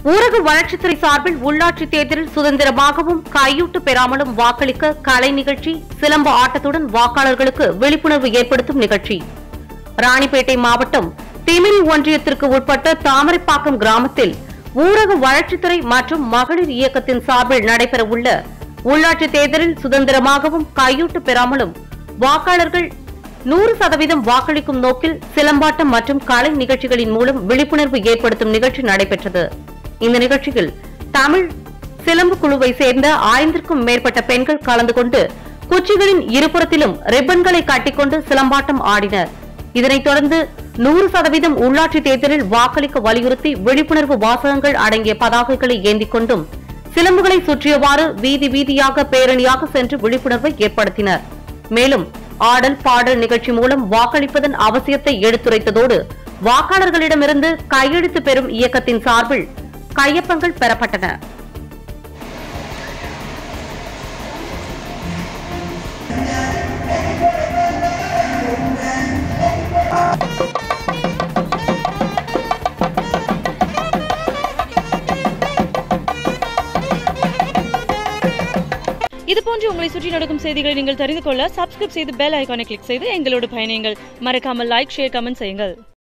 ஊரக வளர்ச்சித்துறை சார்பில் உள்ளாட்சி தேர்தலில் சுதந்திரமாகவும் கையூட்டு பெறாமலும் வாக்களிக்க கலை நிகழ்ச்சி சிலம்ப ஆட்டத்துடன் வாக்காளர்களுக்கு விழிப்புணர்வு ஏற்படுத்தும் நிகழ்ச்சி ராணிப்பேட்டை மாவட்டம் திமிரி ஒன்றியத்திற்கு உட்பட்ட தாமரைப்பாக்கம் கிராமத்தில் ஊரக வளர்ச்சித்துறை மற்றும் மகளிர் இயக்கத்தின் சார்பில் நடைபெறவுள்ள உள்ளாட்சி தேர்தலில் சுதந்திரமாகவும் கையூட்டு பெறாமலும் வாக்காளர்கள் நூறு சதவீதம் வாக்களிக்கும் நோக்கில் சிலம்பாட்டம் மற்றும் கலை நிகழ்ச்சிகளின் மூலம் விழிப்புணர்வு ஏற்படுத்தும் நிகழ்ச்சி நடைபெற்றது இந்த நிகழ்ச்சியில் தமிழ் சிலம்பு குழுவை சேர்ந்த ஆயிரத்திற்கும் மேற்பட்ட பெண்கள் கலந்து கொண்டு குச்சிகளின் இருபுறத்திலும் ரிப்பன்களை கட்டிக்கொண்டு சிலம்பாட்டம் ஆடினர் இதனைத் தொடர்ந்து நூறு சதவீதம் உள்ளாட்சி தேர்தலில் வாக்களிக்க வலியுறுத்தி விழிப்புணர்வு வாசகங்கள் அடங்கிய பதாகைகளை ஏந்திக் கொண்டும் சிலம்புகளை சுற்றியவாறு வீதி வீதியாக பேரணியாக சென்று விழிப்புணர்வை ஏற்படுத்தினர் மேலும் ஆடல் பாடல் நிகழ்ச்சி மூலம் வாக்களிப்பதன் அவசியத்தை எடுத்துரைத்ததோடு வாக்காளர்களிடமிருந்து கையெழுத்து பெறும் இயக்கத்தின் சார்பில் கையொப்பங்கள் பெறப்பட்டன இது போன்று உங்களை சுற்றி நடக்கும் செய்திகளை நீங்கள் தெரிந்து கொள்ள சப்ஸ்கிரைப் செய்து பெல் ஐகானை கிளிக் செய்து எங்களோடு பயணியுங்கள் மறக்காமல் லைக் ஷேர் கமெண்ட் செய்யுங்கள்